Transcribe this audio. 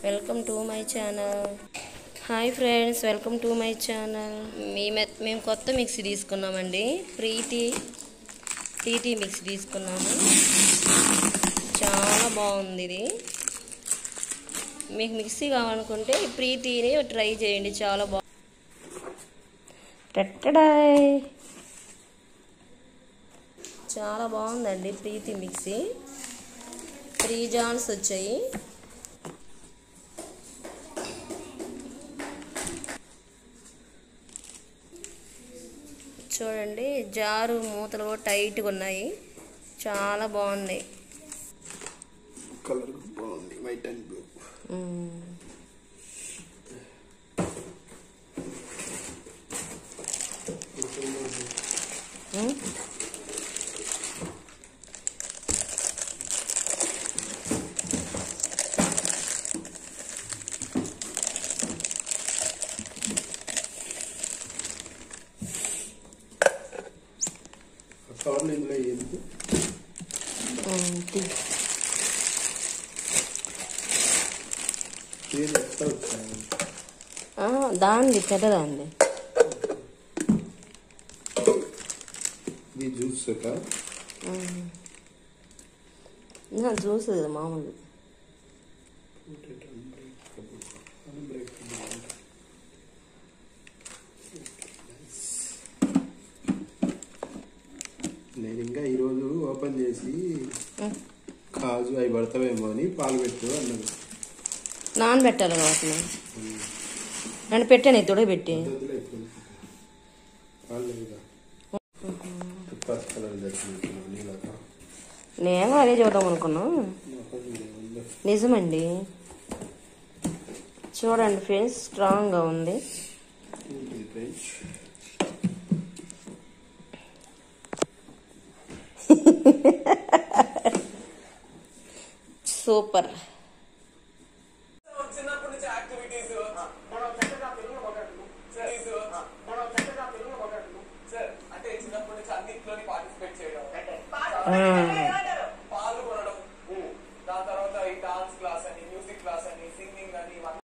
Welcome to my channel hi friends welcome to my channel మేము మేము కొత్త mixie తీసుకున్నామండి ప్రీతి టీటీ మిక్సీ తీసుకున్నాము చాలా బాగుంది ఇది మీకు మిక్సీ కావాలనుకుంటే ఈ ప్రీతిని ట్రై చేయండి చాలా బాగుంది టట్టడాయ్ చాలా బాగుందండి ప్రీతి మిక్సీ త్రీ జాన్స్ వచ్చాయి చూడండి జారు మూతలు కూడా టైట్గా ఉన్నాయి చాలా బాగున్నాయి కలర్ బాగుంది వైట్ అండ్ బ్లూ మ్మ్. మ్మ్. కవర్లు ఇందులో ఎందుకు మ్మ్. తీ- ఇది ఎక్కడ వచ్చాయి ఆ, దాంది పెద్దదాంది ఇది జ్యూస్ ఒక జ్యూస్ ఇది మామూలు నేను ఇంకా ఈరోజు ఓపెన్ చేసి మ్మ్. కాజు అవి పడతావేమో అని పాలు పెట్టు అన్నది నానబెట్టాలి వాటిని నన్ను పెట్టాను ఇతడు పెట్టి వద్దులే ఇప్పుడు. పాలు లేవుగా పచ్చి కలర్ తెచ్చినట్టున్నావు నీళ్ళక నేను అదే చూద్దాం అనుకున్నా నిజమండి చూడండి ఫ్రెండ్స్ స్ట్రాంగ్గా ఉంది సూపర్ చిన్నప్పటి నుంచి యాక్టివిటీస్ సార్ అంటే చిన్నప్పటి నుంచి అన్నిట్లోని పార్టిసిపేట్ చేయడం